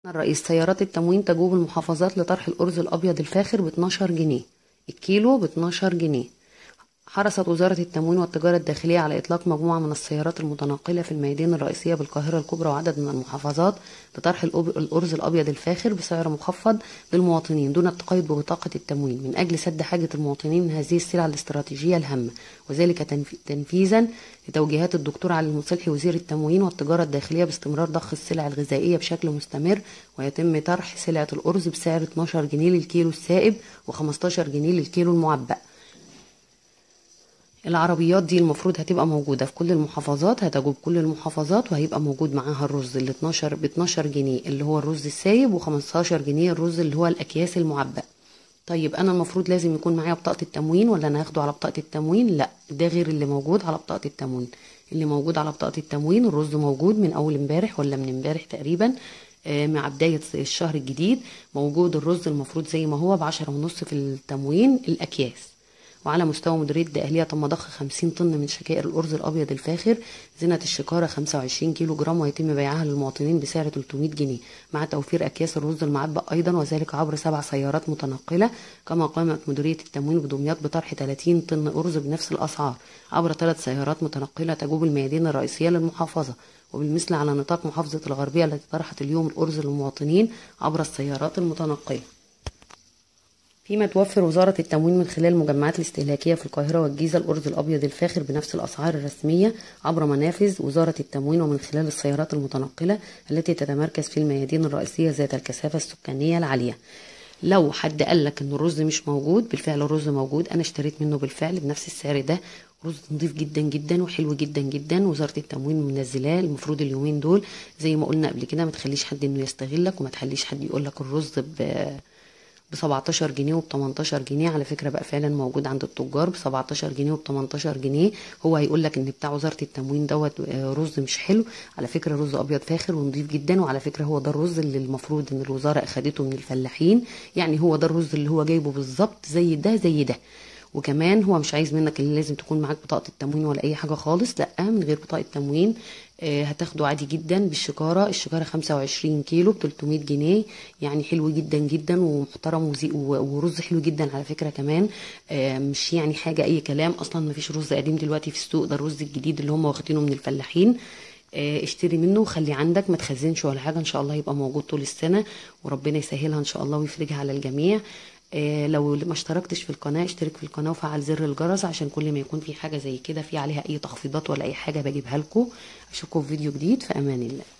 الرئيس سيارات التموين تجوب المحافظات لطرح الأرز الأبيض الفاخر ب 12 جنيه الكيلو ب 12 جنيه حرصت وزارة التموين والتجارة الداخلية على إطلاق مجموعة من السيارات المتنقلة في الميادين الرئيسية بالقاهرة الكبرى وعدد من المحافظات لطرح الأرز الأبيض الفاخر بسعر مخفض للمواطنين دون التقيد ببطاقة التموين من أجل سد حاجة المواطنين من هذه السلع الاستراتيجية الهامة وذلك تنفيذا لتوجيهات الدكتور علي المصلحي وزير التموين والتجارة الداخلية باستمرار ضخ السلع الغذائية بشكل مستمر ويتم طرح سلعة الأرز بسعر 12 جنيه للكيلو السائب و15 جنيه للكيلو المعبأ العربيات دي المفروض هتبقى موجودة في كل المحافظات هتجوب كل المحافظات وهيبقى موجود معاها الرز ال 12 ب 12 جنيه اللي هو الرز السايب و15 جنيه الرز اللي هو الأكياس المعبأ طيب انا المفروض لازم يكون معايا بطاقه التموين ولا انا هاخده على بطاقه التموين لا ده غير اللي موجود على بطاقه التموين اللي موجود على بطاقه التموين الرز موجود من اول امبارح ولا من امبارح تقريبا آه مع بدايه الشهر الجديد موجود الرز المفروض زي ما هو بعشرة ونص في التموين الاكياس وعلى مستوى مديرية الدقهلية تم ضخ 50 طن من شكائر الأرز الأبيض الفاخر زينة الشكارة 25 كيلو جرام ويتم بيعها للمواطنين بسعر 300 جنيه مع توفير أكياس الرز المعبأ أيضا وذلك عبر سبع سيارات متنقلة كما قامت مديرية التموين بدمياط بطرح 30 طن أرز بنفس الأسعار عبر ثلاث سيارات متنقلة تجوب الميادين الرئيسية للمحافظة وبالمثل على نطاق محافظة الغربية التي طرحت اليوم الأرز للمواطنين عبر السيارات المتنقلة فيما توفر وزارة التموين من خلال المجمعات الاستهلاكية في القاهرة والجيزة الأرز الأبيض الفاخر بنفس الأسعار الرسمية عبر منافذ وزارة التموين ومن خلال السيارات المتنقلة التي تتمركز في الميادين الرئيسية ذات الكثافة السكانية العالية لو حد قال لك ان الرز مش موجود بالفعل الرز موجود انا اشتريت منه بالفعل بنفس السعر ده رز نضيف جدا جدا وحلو جدا جدا وزاره التموين منزلاه المفروض اليومين دول زي ما قلنا قبل كده ما تخليش حد انه يستغلك وما تخليش حد يقول لك الرز ب ب 17 جنيه وب 18 جنيه على فكره بقى فعلا موجود عند التجار ب 17 جنيه وب 18 جنيه هو هيقول لك ان بتاع وزاره التموين دوت رز مش حلو على فكره رز ابيض فاخر ونضيف جدا وعلى فكره هو ده الرز اللي المفروض ان الوزاره اخدته من الفلاحين يعني هو ده الرز اللي هو جايبه بالظبط زي ده زي ده وكمان هو مش عايز منك اللي لازم تكون معاك بطاقه التموين ولا اي حاجه خالص لا من غير بطاقه تموين هتاخده عادي جدا بالشكاره الشكاره 25 كيلو ب 300 جنيه يعني حلو جدا جدا ومحترم ورز حلو جدا على فكره كمان مش يعني حاجه اي كلام اصلا ما فيش رز قديم دلوقتي في السوق ده الرز الجديد اللي هم واخدينه من الفلاحين اشتري منه وخلي عندك ما تخزنش ولا حاجه ان شاء الله يبقى موجود طول السنه وربنا يسهلها ان شاء الله ويفرجها على الجميع لو ما اشتركتش في القناه اشترك في القناه وفعل زر الجرس عشان كل ما يكون في حاجه زي كده في عليها اي تخفيضات ولا اي حاجه بجيبها لكم اشوفكم في فيديو جديد في امان الله